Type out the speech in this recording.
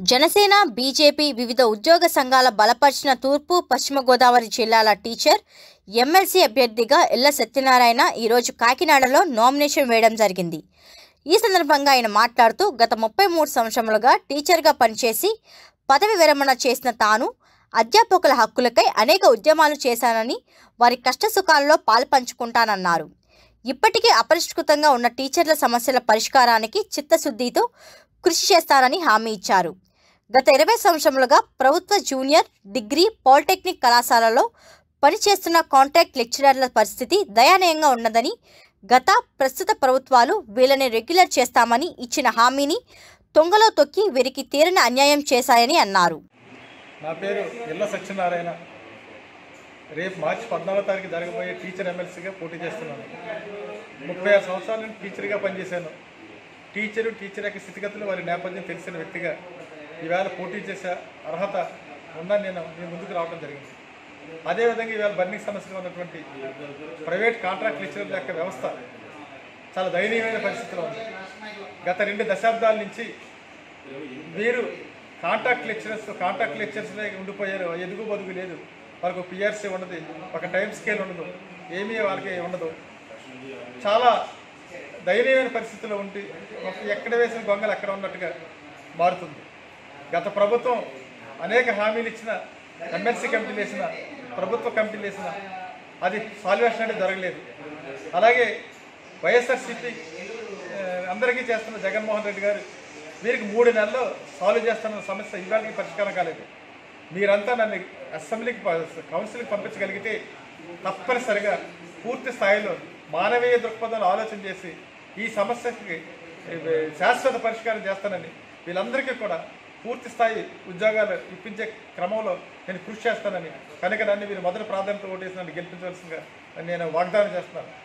Janasena BJP వివిధ ఉద్యోగ సంఘాల బలపరిచిన తూర్పు పశ్చిమ గోదావరి జిల్లాల టీచర్ ఎమ్మెల్సీ అభ్యర్థిగా ఎల్ల సత్యనారాయణ ఈరోజు కాకినాడలో నామినేషన్ వేయడం జరిగింది ఈ సందర్భంగా ఆయన మాట్లాడుతూ గత ముప్పై మూడు సంవత్సరములుగా టీచర్గా పనిచేసి పదవి విరమణ చేసిన తాను అధ్యాపకుల హక్కులకై అనేక ఉద్యమాలు చేశానని వారి కష్టసుఖాల్లో పాల్పంచుకుంటానన్నారు ఇప్పటికీ అపరిష్కృతంగా ఉన్న టీచర్ల సమస్యల పరిష్కారానికి చిత్తశుద్ధితో కృషి చేస్తానని హామీ ఇచ్చారు గత ఇరవై సంవత్సరములుగా ప్రభుత్వ జూనియర్ డిగ్రీ పాలిటెక్నిక్ కళాశాలలో పనిచేస్తున్న కాంట్రాక్ట్ లెక్చరర్ల పరిస్థితి దయనీయంగా ఉన్నదని గత ప్రస్తుత ప్రభుత్వాలు వీళ్ళని రెగ్యులర్ చేస్తామని ఇచ్చిన హామీని తొంగలో తొక్కి వీరికి తీరని అన్యాయం చేశాయని అన్నారు నా పేరు ఇళ్ళ సత్యనారాయణ రేపు మార్చి పద్నాలుగో తారీఖు జరగబోయే టీచర్ ఎమ్మెల్సీగా పోటీ చేస్తున్నాను ముప్పై ఆరు సంవత్సరాల నుండి టీచర్గా పనిచేశాను టీచరు టీచర్ యొక్క స్థితిగతులు వారి నేపథ్యం తెలిసిన వ్యక్తిగా ఈవేళ పోటీ చేసే అర్హత ఉందని నేను మీ ముందుకు రావడం జరిగింది అదేవిధంగా ఈవేళ బర్నింగ్ సమస్యగా ఉన్నటువంటి ప్రైవేట్ కాంట్రాక్ట్ లెక్చరర్ల యొక్క వ్యవస్థ చాలా దయనీయమైన పరిస్థితిలో ఉంది గత రెండు దశాబ్దాల నుంచి వీరు కాంట్రాక్ట్ లెక్చరర్స్ కాంట్రాక్ట్ లెక్చరర్స్నే ఉండిపోయారు ఎదుగు బదుగు లేదు వాళ్ళకు పిఆర్సీ ఉండదు ఒక టైం స్కేల్ ఉండదు ఏమీ వాళ్ళకి ఉండదు చాలా దయనీయమైన పరిస్థితిలో ఉండి ఒక ఎక్కడ వేసిన గొంగలు అక్కడ ఉన్నట్టుగా మారుతుంది గత ప్రభుత్వం అనేక హామీలు ఇచ్చిన ఎమ్మెల్సీ కమిటీలు వేసిన ప్రభుత్వ కమిటీలు వేసిన అది సాల్వేషన్ అనేది జరగలేదు అలాగే వైఎస్ఆర్సీపీ ఆ, అందరికీ చేస్తున్న జగన్మోహన్ రెడ్డి గారు వీరికి మూడు నెలల్లో సాల్వ్ చేస్తున్న సమస్య ఇవాళకి పరిష్కారం కాలేదు మీరంతా నన్ను అసెంబ్లీకి ప- కౌన్సిల్కి పంపించగలిగితే తప్పనిసరిగా పూర్తి స్థాయిలో మానవీయ దృక్పథంలో ఆలోచన చేసి ఈ సమస్యకి ఏ, శాశ్వత పరిష్కారం చేస్తానని వీళ్ళందరికీ కూడా పూర్తి స్థాయి ఉద్యోగాలు ఇప్పించే క్రమంలో నేను కృషి చేస్తానని కనుక నన్ను మీరు మొదటి ప్రాధాన్యత ఓటేసి నన్ను గెలిపించవలసిందిగా నేను వాగ్దానం చేస్తున్నాను